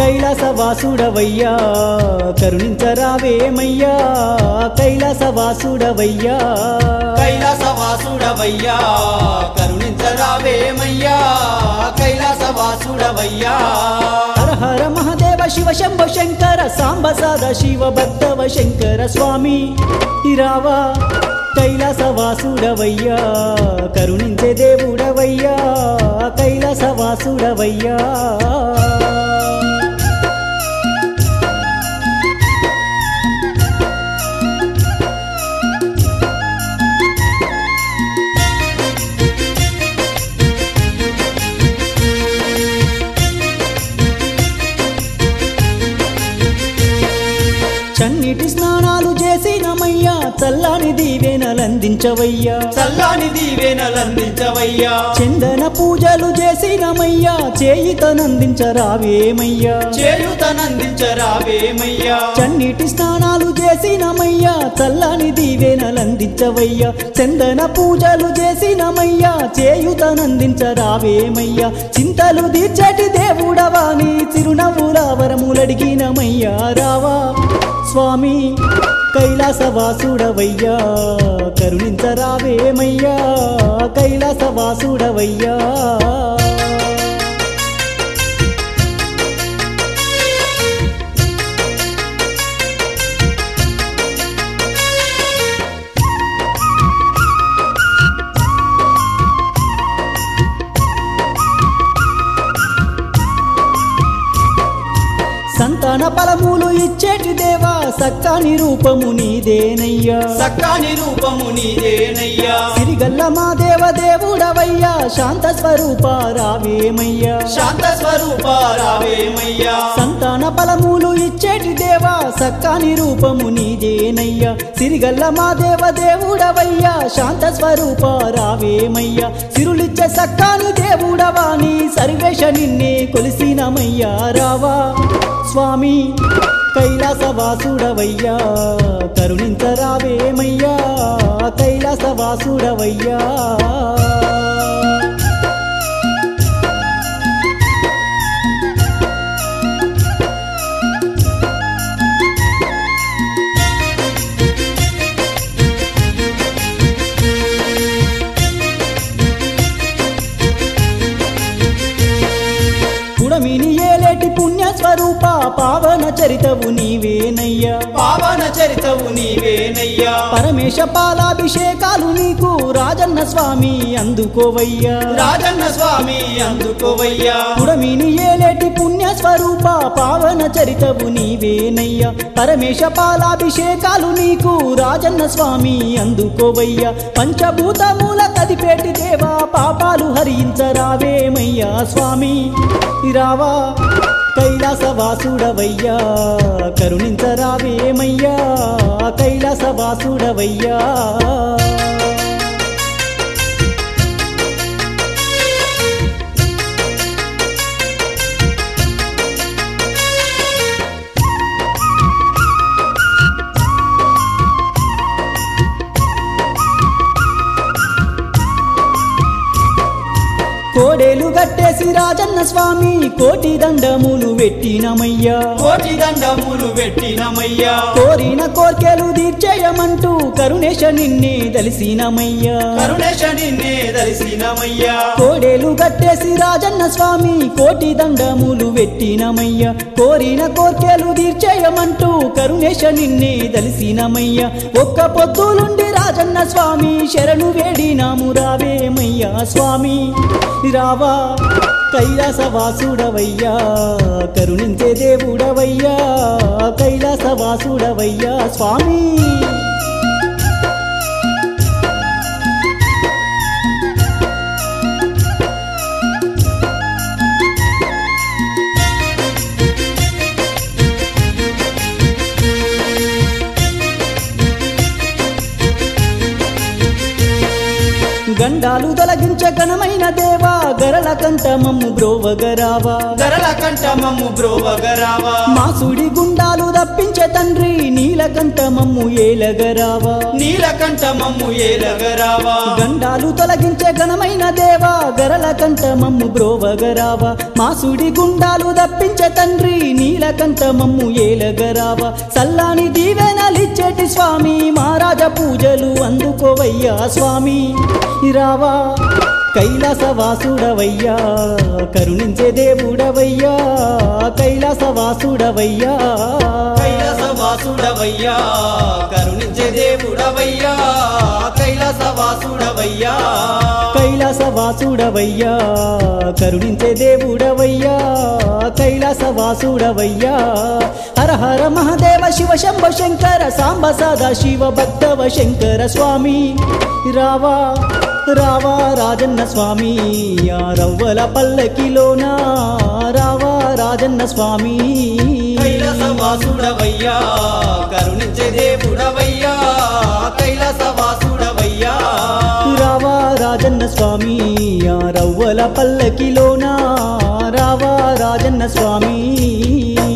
కైలాసవాసుడవయ్యా కరుణించరావేమయ్యా కైలాసవాసుడవయ్యా కైలాసవాసుడవయ్యా కరుణించరావేమయ్యా కైలాసవాసుడవయ్యా హర హర మహదేవ శివ శంభ శంకర సాంబ సాద శివ భక్తవ శంకర స్వామి ఇరావా కైలాసవాసుడవయ్యా కరుణించే దేవుడవయ్యా కైలాసవాసుడవయ్యా చన్నిటి స్నానాలు చేసినమయ్యా చల్లని దీవెనలందించవయ్యా చల్లాని దీవెనలందించవయ్యా చందన పూజలు చేసినమయ్యా చేయితనందించరావేమయ్యా చేయుతనందించరావేమయ్యా చన్నిటి స్నానాలు చేసినమయ్యా చల్లని దీవెనలందించవయ్యా చందన పూజలు చేసినమయ్యా చేయుతనందించరావేమయ్యా చింతలు తీర్చటి దేవుడవాని చిరునవ్వుల వరములడిగినమయ్యా రావా స్వామి కైలాసవాసుడవయ్యా కరుణించరావేమయ్యా కైలాసవాసుడవయ్యా సంతాన ఫలములు ఇచ్చేటి దేవా సక్కాని రూపము నీదేనయ్యా సక్కాని రూపము నీదేనయ్యా సిరిగల్ల మా దేవ దేవుడవయ్యా శాంత స్వరూప రావేమయ్యా శాంత స్వరూప రావేమయ్యా సంతాన ఫలములు ఇచ్చేటి దేవా సక్కాని రూపము నీదేనయ్యా సిరిగల్ల మా దేవ దేవుడవయ్యా శాంత స్వరూప రావేమయ్యా సిరులిచ్చే సక్కాని దేవుడవాని సర్వేశ నిన్నే కొలిసినమయ్యా రావా స్వామి కైలాసవాసుడవయ్యా కరుణించరావేమయ్యా కైలాసవాసుడవయ్యా కుడమిని ఏలేటి పుణ్య స్వరూప పావన చరితవు నీవేనయ్యా పావన చరితవు నీవేనయ్యా పరమేశ పాలాభిషేకాలు నీకు రాజన్న స్వామి అందుకోవయ్యా రాజన్న స్వామి అందుకోవయ్యా కుడమిని ఏలేటి పుణ్య స్వరూప పావన చరితవు నీవేనయ్యా పరమేశ పాలాభిషేకాలు నీకు రాజన్న స్వామి అందుకోవయ్యా పంచభూతమూల కదిపేటి దేవా పాపాలు హరించరావేమయ్యా స్వామి రావా కైలాసవాసుడవయ్యా కరుణించరావేమయ్యా కైలాసవాసుడవయ్యా కోడేలు గట్టేసి రాజన్న స్వామి కోటి దండములు పెట్టినమయ్యా కోటి దండములు పెట్టినమయ్యా కోరిన కోర్కెలు తీర్చేయమంటూ కరుణేశ నిన్నే దలిసినమయ్యా కరుణేశ నిన్నే దర్శినమయ్యా కోడేలు గట్టేసి రాజన్న స్వామి కోటి దండములు పెట్టినమయ్యా కోరిన కోర్కెలు తీర్చేయమంటూ కరుణేశ నిన్నే దలిసినమయ్యా ఒక్క పొద్దులుండి రాజన్న స్వామి శరణు వేడినాము రావేమయ్యా స్వామి రావా కైలాసవాసుడవయ్యా కరుణించే దేవుడవయ్యా కైలాసవాసుడవయ్యా స్వామి గండాలు తొలగించ ఘనమైన దేవా గరల కంట మమ్ము బ్రోవగరావా ధరల కంట మమ్ము బ్రోవగరావా మాసుడి గుండాలు తప్పించే తండ్రి నీలకంఠ మమ్ము ఏలగరావా నీలకంఠ మమ్ము ఏలగరావా గండాలు తొలగించే ఘనమైన దేవా గరల కంట మమ్ము బ్రోవగరావా మా సుడి గుండాలు దప్పించే తండ్రి నీలకంఠ మమ్ము ఏలగరావా సల్లాని దీవెనలిచ్చేటి స్వామి మహారాజ పూజలు అందుకోవయ్యా స్వామి రావా కైలాసవాసుడవయ్యా కరుణించే దేవుడవయ్యా కైలాసవాసుడవయ్యా కైలాసవాసుడవయ్యా కరుణించే దేవుడవయ్యా కైలాసవాసుడవయ్యా కైలాసవాసుడవయ్యా కరుణించే దేవుడవయ్యా కైలాసవాసుడవయ్యా హర హర మహదేవ శివ శంభ శంకర సాంబ సదా శివ భక్తవ శంకర స్వామి రావా రావా రాజన్న స్వామి ఆ రవ్వల పల్లకిలోనా రావా రాజన్న స్వామి కైలాసవాసుడవయ్యా కరుణించే దేవుడవయ్యా కైలాసవాసుడవయ్యా రావా రాజన్న స్వామి ఆ రవ్వల పల్లకిలోనా రావా రాజన్న స్వామి